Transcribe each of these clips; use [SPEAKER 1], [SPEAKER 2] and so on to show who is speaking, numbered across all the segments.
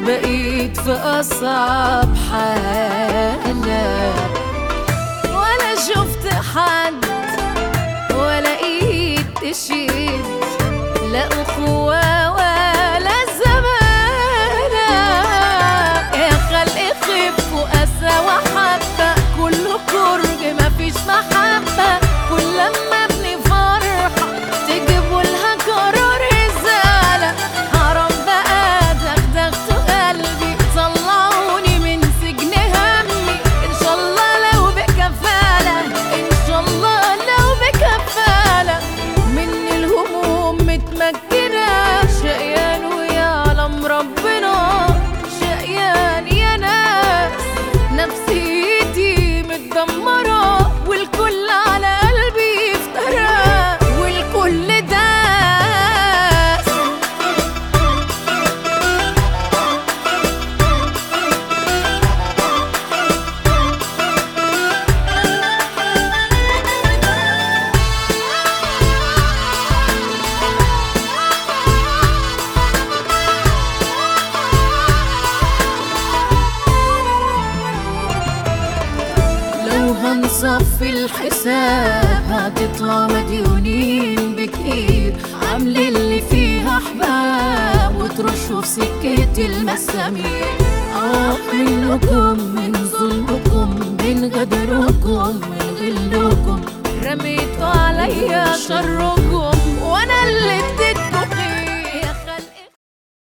[SPEAKER 1] بقيت في أصعب حالة ولا شفت حد ولا ايد تشيل لا أخوة ولا زمالة يا خلق خف وأسى وحبة كله كرج مفيش محبة كل لما ابني فرحة تجيبوا لها قرار إزالة حرام بقى دغدغتوا قلبي طلعوني من سجن همي إن شاء الله لو بكفالة إن شاء الله لو بكفالة من الهموم متمكنة شقيان ويعلم ربنا شقيان يا ناس نفسيتي متدمرة والكل على قلبي افترى والكل داس لو هنصفي الحساب هتطلع مديونين بكتير عامل اللي فيها احباب وترشوا في سكة المسامير اه منكم من ظلمكم من غدركم من غلكم رميتوا عليا شركم وانا اللي اديتكم خير يا خلق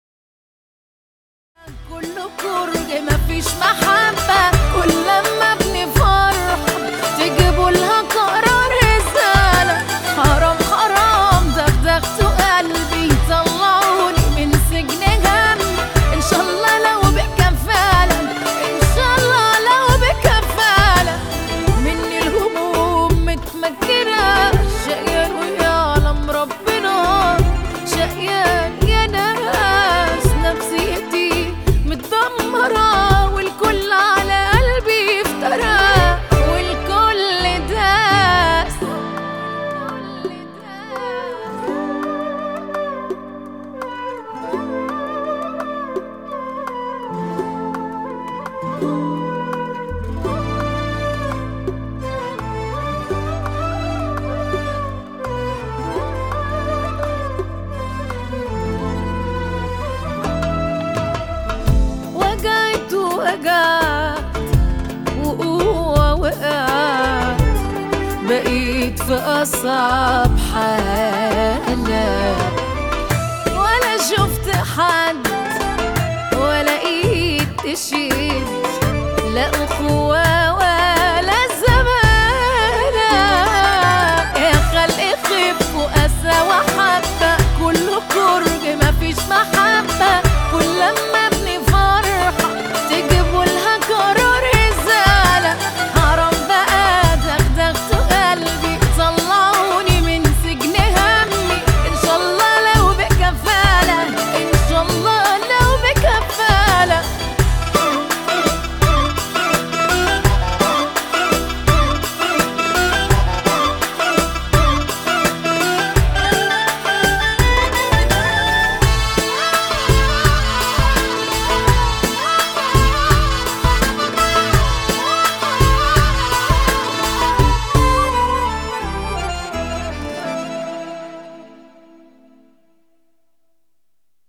[SPEAKER 1] كله كرج مفيش محبة كل لما ابني فرحة تجيبوا لها قرار رسالة حرام حرام دغدغتوا قلبي طلعوني من سجن همي ان شاء الله لو بكفالة ان شاء الله لو بكفالة من الهموم متمكنة شقيان ويعلم ربنا شقيان يا ناس نفسيتي متدمرة والكل على قلبي افترى والكل داس والكل داس وجعت ووجعت وقوة وقعت بقيت في أصعب حالة ولا شفت حد ولا ايد تشيل